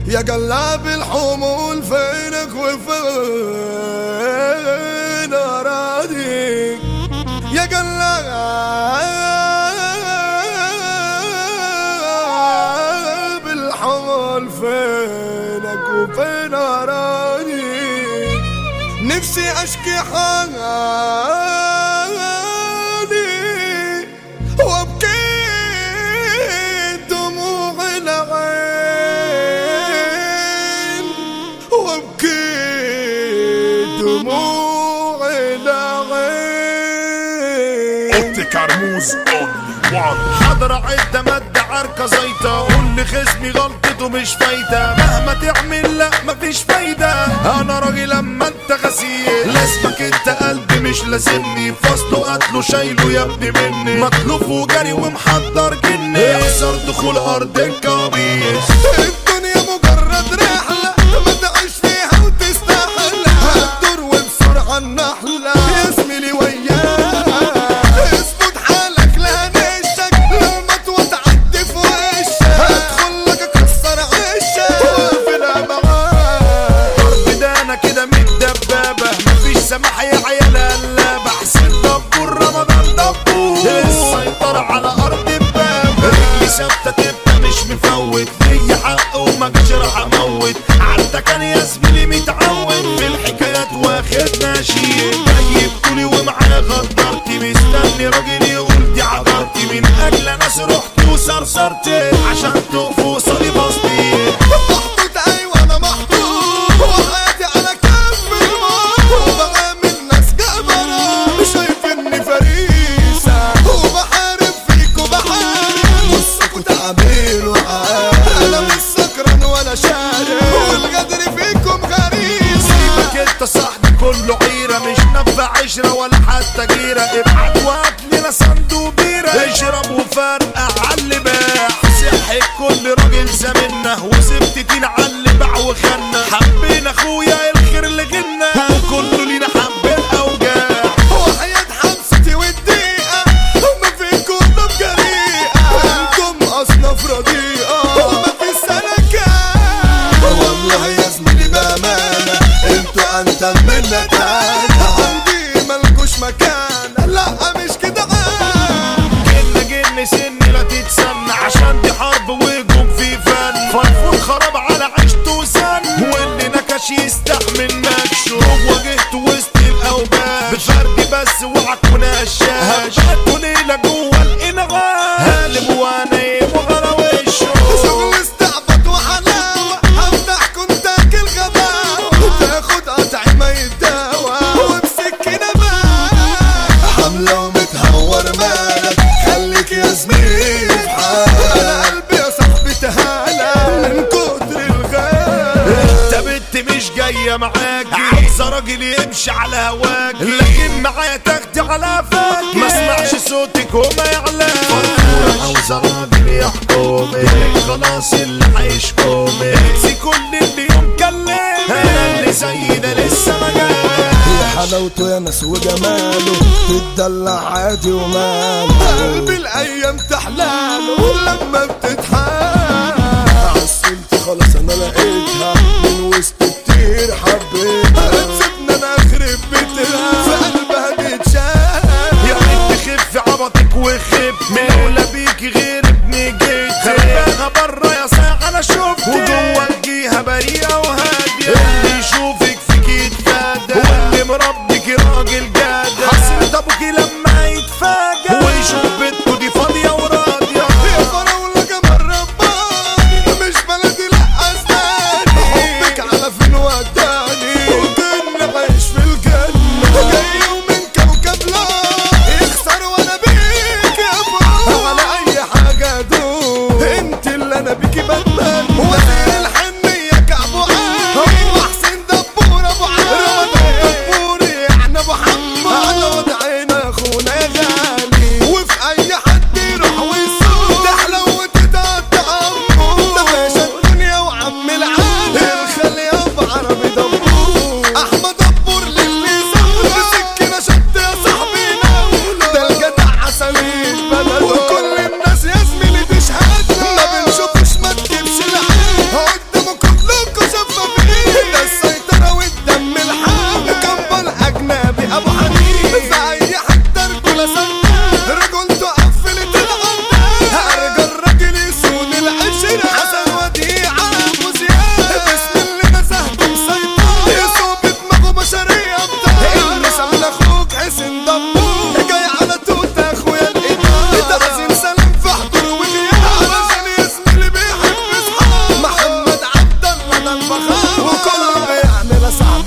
يا قلاب الحمول فينك وفين أراضيك يا قلاب الحمول فينك وفين أراضيك نفسي أشكي حالي وابكي دموع العين وابكي دموع العين اوتي كرموز اونلي وان حضر عدة مادة عركة زيطة قول لي خصمي غلطته مش فايدة مهما تعمل لا مفيش فايدة انا راجل اما انت غسيل لازمك انت قلبي مش لازمني فصله قتله شايله يا ابني مني مطلوب وجري ومحضر جني احذر دخول ارض الكوابيس الدنيا مجرد رحلة ما تعيش فيها وتستحلى هتدور وبسرعة النحلة يا زميلي وياك اظبط حالك لا نشك لما تعدي في وشك هدخل لك اكسر عشك واقفلها معاك ضرب ده انا كده متدبابة مفيش سماح يا عيال قلابة حسين دبور رمضان دبور السيطرة على ارض الباب رجلي ثابتة تبقى مش مفوت ليا حق وما جاش راح اموت عدى كان يا زميلي متعود في الحكايات واخد ناشي جاي بطولي ومعايا غدرتي مستني راجل يقول دي عبرتي من اجل ناس رحت وصرصرت عشان تقفوا صلي بسطي محطوط ايوه انا محطوط وحياتي على كف الموت وبعامل ناس جبرة شايف اني فريسة وبحارب فيك وبحارب نصكوا تعبير وعارف انا مش سكران ولا شارب والغدر فيكم غريب سيبك انت صاحبي كله عيرة مش نفع عشرة ولا حتى جيرة ابعت وهات لنا صندوق بيرة اشرب وفرقع علي باع صحي كل راجل زمنا وسبت دين علي باع وخنا حبينا اخويا الخير اللي غنى وكله لينا حبين اوجاع وحياة حمستي والدقيقة هما فيكم نوم جريئة انتم اصناف رديئة وما في سلكة والله يا زميلي بأمانة انتوا انتم منا تاني عندي ملكوش مكان لا مش كده عاد جن جن سني لا تتسنى عشان دي حرب وهجوم في فن فرفور خراب على عيشته وسن واللي نكش يستحمل نكشه واجهت وسط الاوباش بفردي بس وعك ونقشاش هبقته ليله جوه الانغام هالب وانا وغلا وشه شغل استعبط وحلاوة هفتح كنتاك الغباوة تاخد قطع ما يتداوى وبسكينة بقى حملة ومتهور مالك خليك يا زميلي في حالك انا قلبي يا صاحبي تهالى من كتر الغاب انت بنت مش جايه معاكي عايزه راجل يمشي على هواكي لكن معايا تاخدي على فاكي ما اسمعش صوتك وما يعلاش عاوزه راجل يحكمك خلاص اللي هيشكمك انسي كل اللي يوم كلمك انا اللي زي ده لسه ما جاش حلاوته يا ناس وجماله تتدلع عادي وماله قلبي الايام تحلاله لما بتضحك عسلت خلاص انا لقيتها من وسط كتير حبيتها هتسيبنا انا اخرب بيتها في قلبها بتشاف يا بنت خف عبطك وخف من اولى بيكي غير ابن جيت خربانها بره يا ساعة انا شفت وجوه الجيهة بريئة وهادية اللي يشوفك فيك يتفادى واللي مربيكي راجل جادة حسرة ابوكي لما يتفاجأ ويشوف بنته دي فاضية وراضية يا فراولة جمال رباني مش بلدي لا اسناني على صاحب